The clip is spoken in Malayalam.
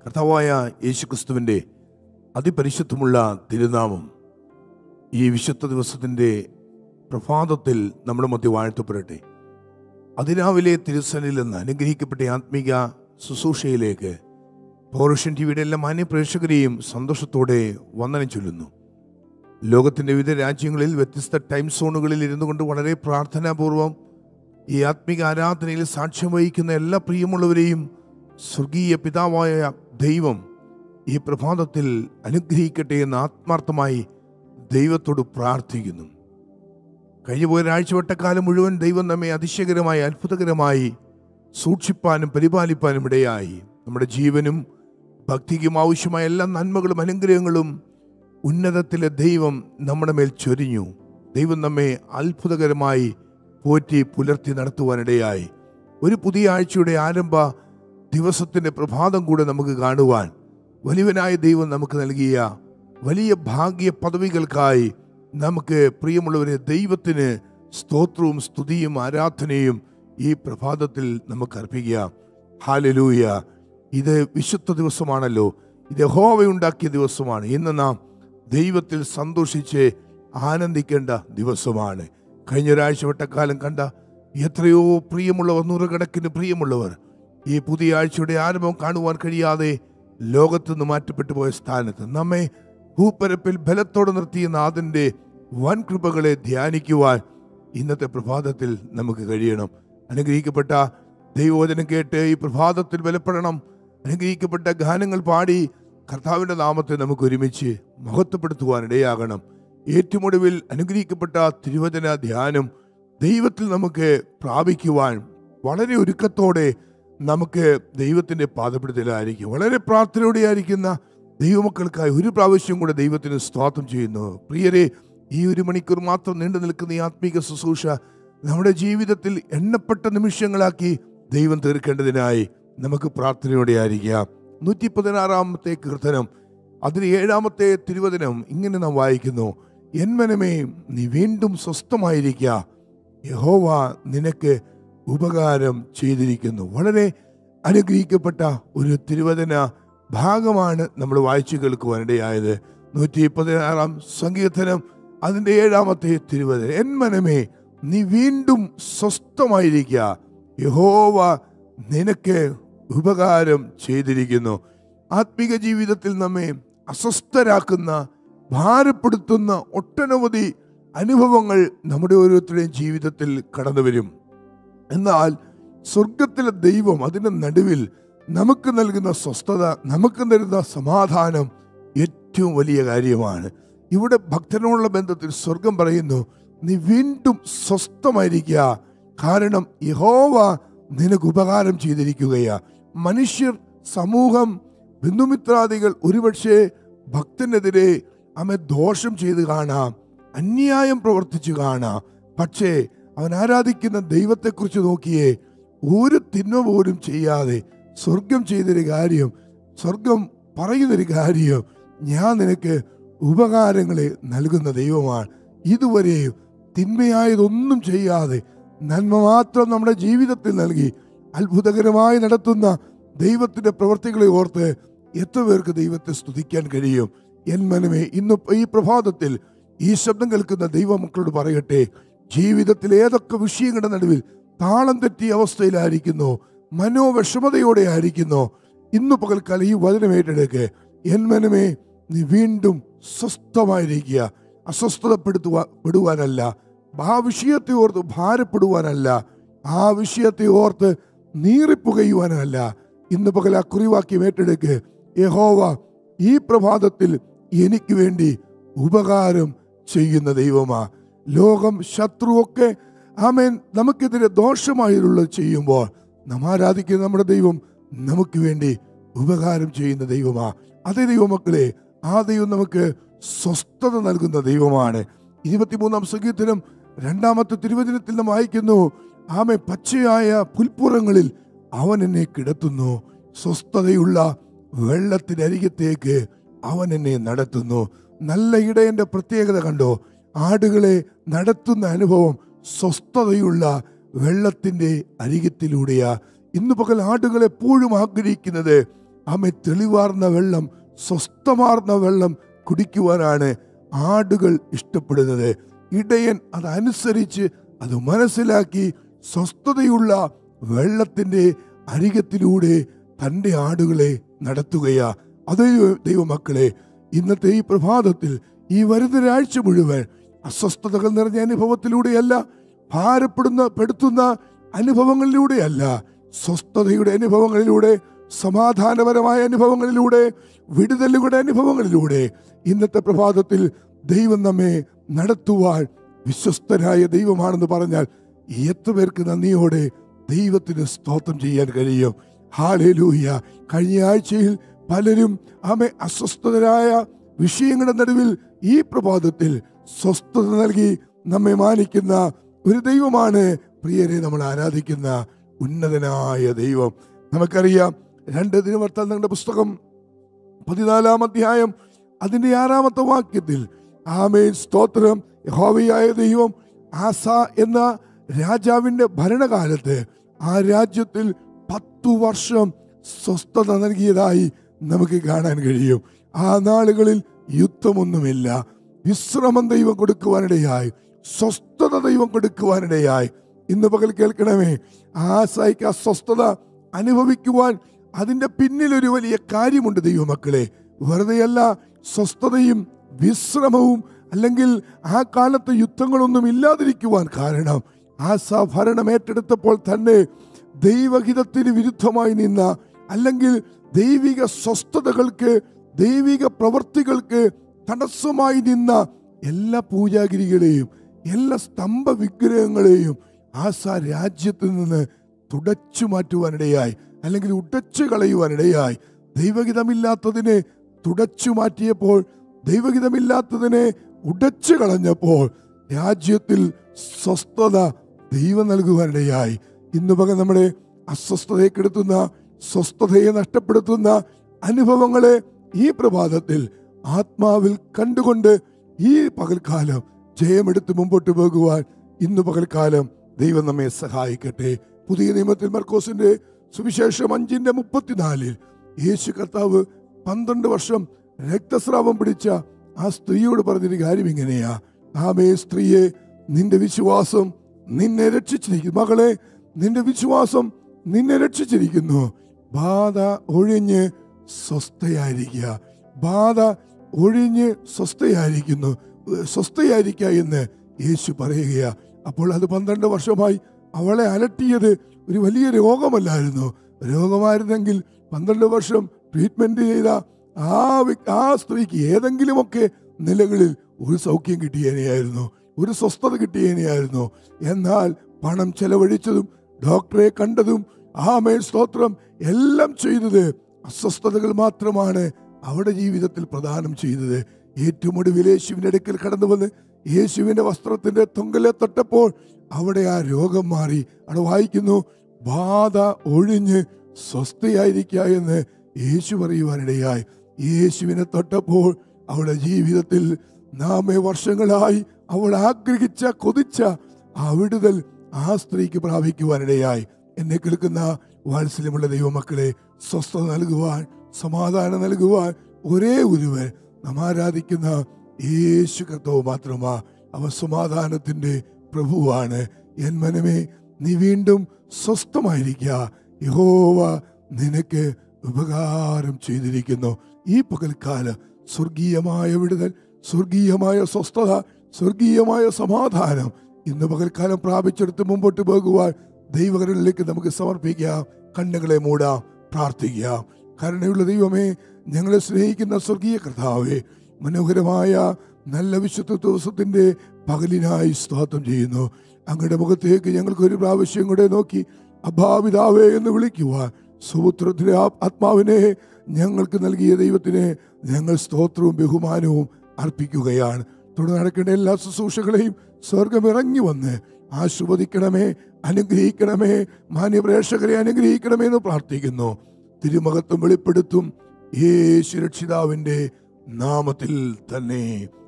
കർത്താവായ യേശുക്രിസ്തുവിൻ്റെ അതിപരിശുദ്ധമുള്ള തിരുനാമം ഈ വിശുദ്ധ ദിവസത്തിൻ്റെ പ്രഭാതത്തിൽ നമ്മുടെ മധ്യ വാഴ്ത്തപ്പെടട്ടെ അതിരാവിലെ തിരുസനിൽ നിന്ന് അനുഗ്രഹിക്കപ്പെട്ട ആത്മീക ശുശ്രൂഷയിലേക്ക് പൗരുഷൻ ടി വിയുടെ എല്ലാ മാന്യ പ്രേക്ഷകരെയും സന്തോഷത്തോടെ വന്ദനം ചൊല്ലുന്നു ലോകത്തിൻ്റെ വിവിധ രാജ്യങ്ങളിൽ വ്യത്യസ്ത ടൈം സോണുകളിൽ ഇരുന്നു കൊണ്ട് വളരെ പ്രാർത്ഥനാപൂർവം ഈ ആത്മീക ആരാധനയിൽ സാക്ഷ്യം വഹിക്കുന്ന എല്ലാ പ്രിയമുള്ളവരെയും സ്വർഗീയ പിതാവായ ദൈവം ഈ പ്രഭാതത്തിൽ അനുഗ്രഹിക്കട്ടെ എന്ന് ആത്മാർത്ഥമായി ദൈവത്തോട് പ്രാർത്ഥിക്കുന്നു കഴിഞ്ഞു പോയ ഒരാഴ്ചവട്ടക്കാലം മുഴുവൻ ദൈവം നമ്മെ അതിശയകരമായി അത്ഭുതകരമായി സൂക്ഷിപ്പാനും പരിപാലിപ്പാനും ഇടയായി നമ്മുടെ ജീവനും ഭക്തിക്കും ആവശ്യമായ എല്ലാ നന്മകളും അനുഗ്രഹങ്ങളും ഉന്നതത്തിലെ ദൈവം നമ്മുടെ മേൽ ചൊരിഞ്ഞു ദൈവം നമ്മെ അത്ഭുതകരമായി പോറ്റി പുലർത്തി നടത്തുവാനിടയായി ഒരു പുതിയ ആഴ്ചയുടെ ആരംഭ ദിവസത്തിന്റെ പ്രഭാതം കൂടെ നമുക്ക് കാണുവാൻ വലിയവനായ ദൈവം നമുക്ക് നൽകിയ വലിയ ഭാഗ്യ പദവികൾക്കായി നമുക്ക് പ്രിയമുള്ളവരെ ദൈവത്തിന് സ്തോത്രവും സ്തുതിയും ആരാധനയും ഈ പ്രഭാതത്തിൽ നമുക്ക് അർപ്പിക്കുക ഹാലലൂയ ഇത് വിശുദ്ധ ദിവസമാണല്ലോ ഇത് ഹോവയുണ്ടാക്കിയ ദിവസമാണ് ഇന്ന് നാം ദൈവത്തിൽ സന്തോഷിച്ച് ആനന്ദിക്കേണ്ട ദിവസമാണ് കഴിഞ്ഞ ഒരാഴ്ച വട്ടക്കാലം കണ്ട എത്രയോ പ്രിയമുള്ളവർ നൂറുകണക്കിന് പ്രിയമുള്ളവർ ഈ പുതിയ ആഴ്ചയുടെ ആരംഭം കാണുവാൻ കഴിയാതെ ലോകത്തുനിന്ന് മാറ്റപ്പെട്ടു പോയ സ്ഥാനത്ത് നമ്മെ ഭൂപ്പരപ്പിൽ ബലത്തോടെ നിർത്തിയ നാഥന്റെ വൻ കൃപകളെ ധ്യാനിക്കുവാൻ ഇന്നത്തെ പ്രഭാതത്തിൽ നമുക്ക് കഴിയണം അനുഗ്രഹിക്കപ്പെട്ട ദൈവവചനം കേട്ട് ഈ പ്രഭാതത്തിൽ ബലപ്പെടണം അനുഗ്രഹിക്കപ്പെട്ട ഗാനങ്ങൾ പാടി കർത്താവിന്റെ നാമത്തെ നമുക്ക് ഒരുമിച്ച് മഹത്വപ്പെടുത്തുവാൻ ഇടയാകണം ഏറ്റുമൊടുവിൽ അനുഗ്രഹിക്കപ്പെട്ട തിരുവചന ധ്യാനം ദൈവത്തിൽ നമുക്ക് പ്രാപിക്കുവാൻ വളരെ ഒരുക്കത്തോടെ നമുക്ക് ദൈവത്തിന്റെ പാദപ്പെടുത്തലായിരിക്കും വളരെ പ്രാർത്ഥനയോടെ ആയിരിക്കുന്ന ദൈവമക്കൾക്കായി ഒരു പ്രാവശ്യം കൂടെ ദൈവത്തിന് സ്തോത്രം ചെയ്യുന്നു പ്രിയരെ ഈ ഒരു മണിക്കൂർ മാത്രം നീണ്ടു നിൽക്കുന്ന ഈ ആത്മീക ശുശ്രൂഷ നമ്മുടെ ജീവിതത്തിൽ എണ്ണപ്പെട്ട നിമിഷങ്ങളാക്കി ദൈവം തീർക്കേണ്ടതിനായി നമുക്ക് പ്രാർത്ഥനയോടെ ആയിരിക്കാം നൂറ്റി പതിനാറാമത്തെ കീർത്തനം അതിന് ഏഴാമത്തെ തിരുവചനം ഇങ്ങനെ നാം വായിക്കുന്നു എന്മനമേ നീ വീണ്ടും സ്വസ്ഥമായിരിക്കുക യഹോവ നിനക്ക് ഉപകാരം ചെയ്തിരിക്കുന്നു വളരെ അനുഗ്രഹിക്കപ്പെട്ട ഒരു തിരുവചന ഭാഗമാണ് നമ്മൾ വായിച്ചു കേൾക്കുവാനിടയായത് നൂറ്റി പതിനാറാം സങ്കീർത്തനം അതിൻ്റെ ഏഴാമത്തെ തിരുവചനം എൻ മനമേ നീ വീണ്ടും സ്വസ്ഥമായിരിക്കുക യഹോവ നിനക്ക് ഉപകാരം ചെയ്തിരിക്കുന്നു ആത്മീക ജീവിതത്തിൽ നമ്മെ അസ്വസ്ഥരാക്കുന്ന ഭാരപ്പെടുത്തുന്ന ഒട്ടനവധി അനുഭവങ്ങൾ നമ്മുടെ ഓരോരുത്തരുടെയും ജീവിതത്തിൽ കടന്നു വരും എന്നാൽ സ്വർഗത്തിലെ ദൈവം അതിൻ്റെ നടുവിൽ നമുക്ക് നൽകുന്ന സ്വസ്ഥത നമുക്ക് തരുന്ന സമാധാനം ഏറ്റവും വലിയ കാര്യമാണ് ഇവിടെ ഭക്തനോടുള്ള ബന്ധത്തിൽ സ്വർഗം പറയുന്നു നീ വീണ്ടും സ്വസ്ഥമായിരിക്കുക കാരണം യഹോവ നിനക്ക് ഉപകാരം ചെയ്തിരിക്കുകയാ മനുഷ്യർ സമൂഹം ബന്ധുമിത്രാദികൾ ഒരുപക്ഷെ ഭക്തനെതിരെ അമ്മ ദോഷം ചെയ്ത് കാണാം അന്യായം പ്രവർത്തിച്ചു കാണാം പക്ഷേ അവൻ ആരാധിക്കുന്ന ദൈവത്തെക്കുറിച്ച് നോക്കിയേ ഒരു തിന്മ പോലും ചെയ്യാതെ സ്വർഗം ചെയ്തൊരു കാര്യം സ്വർഗം പറയുന്നൊരു കാര്യം ഞാൻ നിനക്ക് ഉപകാരങ്ങളെ നൽകുന്ന ദൈവമാണ് ഇതുവരെയും തിന്മയായതൊന്നും ചെയ്യാതെ നന്മ മാത്രം നമ്മുടെ ജീവിതത്തിൽ നൽകി അത്ഭുതകരമായി നടത്തുന്ന ദൈവത്തിന്റെ പ്രവൃത്തികളെ ഓർത്ത് എത്ര പേർക്ക് ദൈവത്തെ സ്തുതിക്കാൻ കഴിയും എൻ മനമേ ഇന്ന് ഈ പ്രഭാതത്തിൽ ഈ ശബ്ദം കേൾക്കുന്ന ദൈവമക്കളോട് പറയട്ടെ ജീവിതത്തിൽ ഏതൊക്കെ വിഷയങ്ങളുടെ നടുവിൽ താളം തെറ്റിയ അവസ്ഥയിലായിരിക്കുന്നു മനോവിഷമതയോടെ ആയിരിക്കുന്നു ഇന്ന് പകൽക്കാലം ഈ വചനം ഏറ്റെടുക്ക് എൻ മനമേ നീ വീണ്ടും സ്വസ്ഥമായിരിക്കുക അസ്വസ്ഥതപ്പെടുത്തുവാ പെടുവാനല്ല ആ വിഷയത്തെ ഓർത്ത് ഭാരപ്പെടുവാനല്ല ആ വിഷയത്തെ ഓർത്ത് നീറിപ്പുകയുവാനല്ല ഇന്ന് പകൽ ആ കുറിവാക്യം ഏറ്റെടുക്ക് യഹോവ ഈ പ്രഭാതത്തിൽ എനിക്ക് വേണ്ടി ഉപകാരം ചെയ്യുന്ന ദൈവമാ ലോകം ശത്രുവൊക്കെ ആമേൻ നമുക്കെതിരെ ദോഷമായുള്ളത് ചെയ്യുമ്പോൾ നാം ആരാധിക്കുന്ന നമ്മുടെ ദൈവം നമുക്ക് വേണ്ടി ഉപകാരം ചെയ്യുന്ന ദൈവമാ അതേ ദൈവമക്കളെ ആ ദൈവം നമുക്ക് സ്വസ്ഥത നൽകുന്ന ദൈവമാണ് ഇരുപത്തിമൂന്നാം സംഗീതത്തിലും രണ്ടാമത്തെ തിരുവചനത്തിൽ നാം വായിക്കുന്നു ആമെ പച്ചയായ പുൽപ്പുറങ്ങളിൽ അവൻ എന്നെ കിടത്തുന്നു സ്വസ്ഥതയുള്ള വെള്ളത്തിനരികത്തേക്ക് അവൻ എന്നെ നടത്തുന്നു നല്ല ഇടയന്റെ പ്രത്യേകത കണ്ടോ ആടുകളെ നടത്തുന്ന അനുഭവം സ്വസ്ഥതയുള്ള വെള്ളത്തിന്റെ അരികത്തിലൂടെയാ ഇന്ന് പകൽ ആടുകൾ എപ്പോഴും ആഗ്രഹിക്കുന്നത് ആമെ തെളിവാർന്ന വെള്ളം സ്വസ്ഥമാർന്ന വെള്ളം കുടിക്കുവാനാണ് ആടുകൾ ഇഷ്ടപ്പെടുന്നത് ഇടയൻ അതനുസരിച്ച് അത് മനസ്സിലാക്കി സ്വസ്ഥതയുള്ള വെള്ളത്തിന്റെ അരികത്തിലൂടെ തൻ്റെ ആടുകളെ നടത്തുകയാ അതേ ദൈവമക്കളെ ഇന്നത്തെ ഈ പ്രഭാതത്തിൽ ഈ വരുന്ന ഒരാഴ്ച മുഴുവൻ അസ്വസ്ഥതകൾ നിറഞ്ഞ അനുഭവത്തിലൂടെയല്ല ഭാരപ്പെടുന്ന പെടുത്തുന്ന അനുഭവങ്ങളിലൂടെയല്ല സ്വസ്ഥതയുടെ അനുഭവങ്ങളിലൂടെ സമാധാനപരമായ അനുഭവങ്ങളിലൂടെ വിടുതലുകളുടെ അനുഭവങ്ങളിലൂടെ ഇന്നത്തെ പ്രഭാതത്തിൽ ദൈവം നമ്മെ നടത്തുവാൻ വിശ്വസ്തനായ ദൈവമാണെന്ന് പറഞ്ഞാൽ എത്ര പേർക്ക് നന്ദിയോടെ ദൈവത്തിന് സ്തോത്രം ചെയ്യാൻ കഴിയും ഹാലേലൂയ കഴിഞ്ഞ ആഴ്ചയിൽ പലരും ആമെ അസ്വസ്ഥതരായ വിഷയങ്ങളുടെ നടുവിൽ ഈ പ്രഭാതത്തിൽ സ്വസ്ഥത നൽകി നമ്മെ മാനിക്കുന്ന ഒരു ദൈവമാണ് പ്രിയരെ നമ്മൾ ആരാധിക്കുന്ന ഉന്നതനായ ദൈവം നമുക്കറിയാം രണ്ട് ദിനവർത്തങ്ങളുടെ പുസ്തകം പതിനാലാം അധ്യായം അതിന്റെ ആറാമത്തെ വാക്യത്തിൽ ആമേൻ സ്തോത്രം യഹോവയായ ദൈവം ആസ എന്ന രാജാവിന്റെ ഭരണകാലത്ത് ആ രാജ്യത്തിൽ പത്തു വർഷം സ്വസ്ഥത നൽകിയതായി നമുക്ക് കാണാൻ കഴിയും ആ നാളുകളിൽ യുദ്ധമൊന്നുമില്ല വിശ്രമം ദൈവം കൊടുക്കുവാനിടയായി സ്വസ്ഥത ദൈവം കൊടുക്കുവാനിടയായി ഇന്ന് പകൽ കേൾക്കണമേ ആസായിക്ക് ആ സ്വസ്ഥത അനുഭവിക്കുവാൻ അതിന്റെ പിന്നിൽ ഒരു വലിയ കാര്യമുണ്ട് ദൈവമക്കളെ വെറുതെയല്ല സ്വസ്ഥതയും വിശ്രമവും അല്ലെങ്കിൽ ആ കാലത്ത് യുദ്ധങ്ങളൊന്നും ഇല്ലാതിരിക്കുവാൻ കാരണം ആസ ഭരണം ഏറ്റെടുത്തപ്പോൾ തന്നെ ദൈവഹിതത്തിന് വിരുദ്ധമായി നിന്ന അല്ലെങ്കിൽ ദൈവിക സ്വസ്ഥതകൾക്ക് ദൈവിക പ്രവർത്തികൾക്ക് തടസ്സമായി നിന്ന എല്ലാ പൂജാഗിരികളെയും എല്ലാ സ്തംഭ വിഗ്രഹങ്ങളെയും ആസ രാജ്യത്തിൽ നിന്ന് തുടച്ചു മാറ്റുവാനിടയായി അല്ലെങ്കിൽ ഉടച്ചു കളയുവാനിടയായി ദൈവഹിതമില്ലാത്തതിനെ തുടച്ചു മാറ്റിയപ്പോൾ ദൈവഹിതമില്ലാത്തതിനെ ഉടച്ചു കളഞ്ഞപ്പോൾ രാജ്യത്തിൽ സ്വസ്ഥത ദൈവം നൽകുവാനിടയായി ഇന്ന് പകൽ നമ്മുടെ അസ്വസ്ഥതയെ കെടുത്തുന്ന സ്വസ്ഥതയെ നഷ്ടപ്പെടുത്തുന്ന അനുഭവങ്ങളെ ഈ പ്രഭാതത്തിൽ ആത്മാവിൽ കണ്ടുകൊണ്ട് ഈ പകൽക്കാലം ജയമെടുത്ത് മുമ്പോട്ട് പോകുവാൻ ഇന്ന് പകൽക്കാലം ദൈവം നമ്മെ സഹായിക്കട്ടെ പുതിയ നിയമത്തിൽ മർക്കോസിന്റെ സുവിശേഷം അഞ്ചിന്റെ മുപ്പത്തിനാലിൽ യേശു കർത്താവ് പന്ത്രണ്ട് വർഷം രക്തസ്രാവം പിടിച്ച ആ സ്ത്രീയോട് പറഞ്ഞൊരു കാര്യം ഇങ്ങനെയാ ആമേ സ്ത്രീയെ നിന്റെ വിശ്വാസം നിന്നെ രക്ഷിച്ചിരിക്കുന്നു മകളെ നിന്റെ വിശ്വാസം നിന്നെ രക്ഷിച്ചിരിക്കുന്നു ബാധ ഒഴിഞ്ഞ് സ്വസ്ഥയായിരിക്കുക ബാധ ഒഴിഞ്ഞ് സ്വസ്ഥയായിരിക്കുന്നു ഏഹ് സ്വസ്ഥയായിരിക്കുക എന്ന് യേശു പറയുകയാ അപ്പോൾ അത് പന്ത്രണ്ട് വർഷമായി അവളെ അലട്ടിയത് ഒരു വലിയ രോഗമല്ലായിരുന്നു രോഗമായിരുന്നെങ്കിൽ പന്ത്രണ്ട് വർഷം ട്രീറ്റ്മെന്റ് ചെയ്ത ആ വ്യ- ആ സ്ത്രീക്ക് ഏതെങ്കിലുമൊക്കെ നിലകളിൽ ഒരു സൗഖ്യം കിട്ടിയേനെയായിരുന്നു ഒരു സ്വസ്ഥത കിട്ടിയേനെയായിരുന്നു എന്നാൽ പണം ചെലവഴിച്ചതും ഡോക്ടറെ കണ്ടതും ആ മേൽ സ്തോത്രം എല്ലാം ചെയ്തത് അസ്വസ്ഥതകൾ മാത്രമാണ് അവിടെ ജീവിതത്തിൽ പ്രദാനം ചെയ്തത് ഏറ്റവും ഒടുവിൽ യേശുവിന്റെ അടുക്കൽ കടന്നു വന്ന് യേശുവിന്റെ വസ്ത്രത്തിന്റെ തൊങ്കലെ തൊട്ടപ്പോൾ അവിടെ ആ രോഗം മാറി അവിടെ വായിക്കുന്നു ബാധ ഒഴിഞ്ഞ് സ്വസ്ഥയായിരിക്കുക എന്ന് യേശു പറയുവാനിടയായി യേശുവിനെ തൊട്ടപ്പോൾ അവളുടെ ജീവിതത്തിൽ നാമെ വർഷങ്ങളായി അവൾ ആഗ്രഹിച്ച കൊതിച്ച ആ വിടുതൽ ആ സ്ത്രീക്ക് പ്രാപിക്കുവാനിടയായി എന്നെ കേൾക്കുന്ന വാത്സല്യമുള്ള ദൈവമക്കളെ സ്വസ്ഥത നൽകുവാൻ സമാധാനം നൽകുവാൻ ഒരേ ഒരുവൻ നാം ആരാധിക്കുന്ന യേശു കർത്താവ് മാത്രമാ അവൻ സമാധാനത്തിന്റെ പ്രഭുവാണ് എൻ മനമേ നീ വീണ്ടും സ്വസ്ഥമായിരിക്കുക യഹോവ നിനക്ക് ഉപകാരം ചെയ്തിരിക്കുന്നു ഈ പകൽക്കാലം സ്വർഗീയമായ വിടുതൽ സ്വർഗീയമായ സ്വസ്ഥത സ്വർഗീയമായ സമാധാനം ഇന്ന് പകൽക്കാലം പ്രാപിച്ചെടുത്ത് മുമ്പോട്ട് പോകുവാൻ ദൈവകരങ്ങളിലേക്ക് നമുക്ക് സമർപ്പിക്കാം കണ്ണുകളെ മൂടാം പ്രാർത്ഥിക്കാം കരുണയുള്ള ദൈവമേ ഞങ്ങളെ സ്നേഹിക്കുന്ന സ്വർഗീയ കർത്താവേ മനോഹരമായ നല്ല വിശുദ്ധ ദിവസത്തിന്റെ പകലിനായി സ്തോത്രം ചെയ്യുന്നു അങ്ങയുടെ മുഖത്തേക്ക് ഞങ്ങൾക്ക് ഒരു പ്രാവശ്യം കൂടെ നോക്കി അഭാവിതാവേ എന്ന് വിളിക്കുവാൻ സുപുത്രത്തിലെ ആ- ആത്മാവിനെ ഞങ്ങൾക്ക് നൽകിയ ദൈവത്തിന് ഞങ്ങൾ സ്തോത്രവും ബഹുമാനവും അർപ്പിക്കുകയാണ് തുടർന്ന് നടക്കേണ്ട എല്ലാ ശുശ്രൂഷകളെയും സ്വർഗം ഇറങ്ങി വന്ന് ആശീർവദിക്കണമേ അനുഗ്രഹിക്കണമേ മാന്യപ്രേക്ഷകരെ അനുഗ്രഹിക്കണമേ എന്ന് പ്രാർത്ഥിക്കുന്നു തിരുമഹത്വം വെളിപ്പെടുത്തും യേശു രക്ഷിതാവിന്റെ നാമത്തിൽ തന്നെ